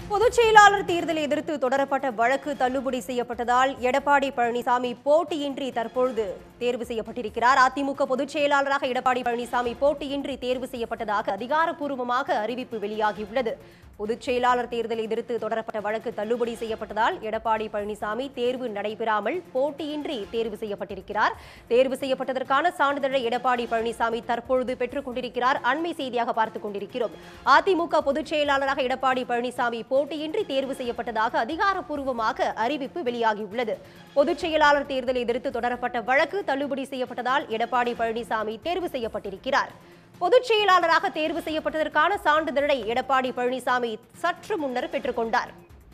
பொதுச் செயலாளர் தேர்தலை எதிர்த்து தொடரப்பட்ட வழக்கு தள்ளுபடி செய்யப்பட்டதால் எடப்பாடி பழனிசாமி போட்டியின்றி தற்பொழுது தேர்வு செய்யப்பட்டிருக்கிறார் அதிமுக பொதுச் செயலாளராக எடப்பாடி பழனிசாமி போட்டியின்றி தேர்வு செய்யப்பட்டதாக அதிகாரப்பூர்வமாக அறிவிப்பு வெளியாகியுள்ளது பொதுச் செயலாளர் தேர்தலை எதிர்த்து தொடரப்பட்ட வழக்கு தள்ளுபடி செய்யப்பட்டதால் எடப்பாடி பழனிசாமி தேர்வு நடைபெறாமல் போட்டியின்றி தேர்வு செய்யப்பட்டிருக்கிறார் தேர்வு செய்யப்பட்டதற்கான சான்றிதழை எடப்பாடி பழனிசாமி தற்பொழுது பெற்றுக் கொண்டிருக்கிறார் அண்மை செய்தியாக பார்த்துக் கொண்டிருக்கிறோம் அதிமுக பொதுச் செயலாளராக எடப்பாடி பழனிசாமி போட்டியின்றி தேர்வு செய்யப்பட்டதாக அதிகாரப்பூர்வமாக அறிவிப்பு வெளியாகியுள்ளது பொதுச் செயலாளர் தேர்தலை எதிர்த்து தொடரப்பட்ட வழக்கு தள்ளுபடி செய்யப்பட்டதால் எடப்பாடி பழனிசாமி தேர்வு செய்யப்பட்டிருக்கிறார் பொதுச் செயலாளராக தேர்வு செய்யப்பட்டதற்கான சான்றிதழை எடப்பாடி பழனிசாமி சற்று முன்னர் பெற்றுக்கொண்டார்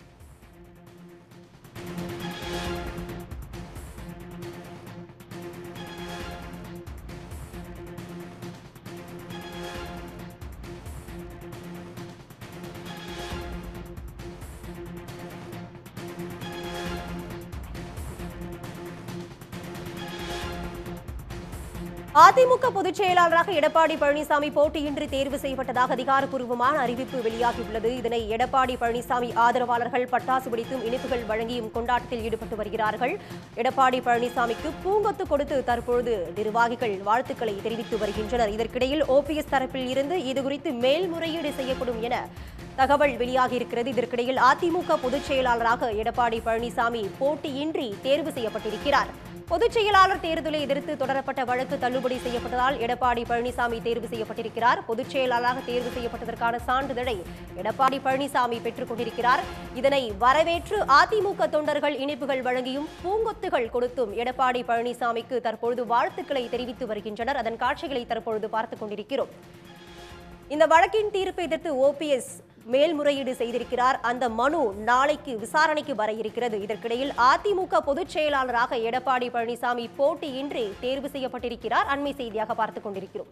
அதிமுக பொதுச் செயலாளராக எடப்பாடி பழனிசாமி போட்டியின்றி தேர்வு செய்யப்பட்டதாக அதிகாரப்பூர்வமான அறிவிப்பு வெளியாகியுள்ளது இதனை எடப்பாடி பழனிசாமி ஆதரவாளர்கள் பட்டாசு வெடித்தும் இனிப்புகள் வழங்கியும் கொண்டாட்டத்தில் ஈடுபட்டு வருகிறார்கள் எடப்பாடி பழனிசாமிக்கு பூங்கொத்து கொடுத்து தற்பொழுது நிர்வாகிகள் வாழ்த்துக்களை தெரிவித்து வருகின்றனர் இதற்கிடையில் ஓபிஎஸ் தரப்பில் இருந்து இதுகுறித்து மேல்முறையீடு செய்யப்படும் என தகவல் வெளியாகியிருக்கிறது இதற்கிடையில் அதிமுக பொதுச் செயலாளராக எடப்பாடி பழனிசாமி போட்டியின்றி தேர்வு செய்யப்பட்டிருக்கிறார் பொதுச் செயலாளர் தேர்தலை எதிர்த்து தொடரப்பட்ட வழக்கு தள்ளுபடி செய்யப்பட்டதால் எடப்பாடி பழனிசாமி தேர்வு செய்யப்பட்டிருக்கிறார் பொதுச் செயலாளராக தேர்வு செய்யப்பட்டதற்கான சான்றிதழை எடப்பாடி பழனிசாமி பெற்றுக் கொண்டிருக்கிறார் இதனை வரவேற்று அதிமுக தொண்டர்கள் இனிப்புகள் வழங்கியும் பூங்கொத்துகள் கொடுத்தும் எடப்பாடி பழனிசாமிக்கு தற்பொழுது வாழ்த்துக்களை தெரிவித்து வருகின்றனர் அதன் காட்சிகளை தற்பொழுது பார்த்துக் கொண்டிருக்கிறோம் இந்த வழக்கின் தீர்ப்பை எதிர்த்து ஓபிஎஸ் மேல்முறையீடு செய்திருக்கிறார் அந்த மனு நாளைக்கு விசாரணைக்கு வர இருக்கிறது இதற்கிடையில் அதிமுக பொதுச் செயலாளராக எடப்பாடி பழனிசாமி போட்டியின்றி தேர்வு செய்யப்பட்டிருக்கிறார் அண்மை செய்தியாக பார்த்துக் கொண்டிருக்கிறோம்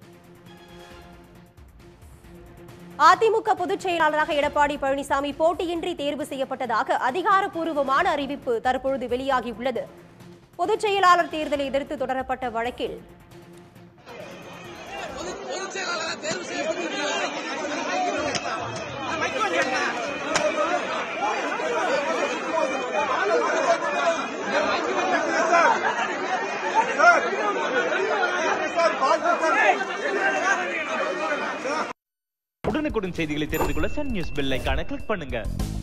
அதிமுக பொதுச் செயலாளராக எடப்பாடி பழனிசாமி போட்டியின்றி தேர்வு செய்யப்பட்டதாக அதிகாரப்பூர்வமான அறிவிப்பு தற்பொழுது வெளியாகியுள்ளது பொதுச் செயலாளர் தேர்தலை எதிர்த்து தொடரப்பட்ட வழக்கில் உடனுக்குடன் செய்திகளை தெரிந்து கொள்ள சன் நியூஸ் பெல் ஐகானை கிளிக் பண்ணுங்க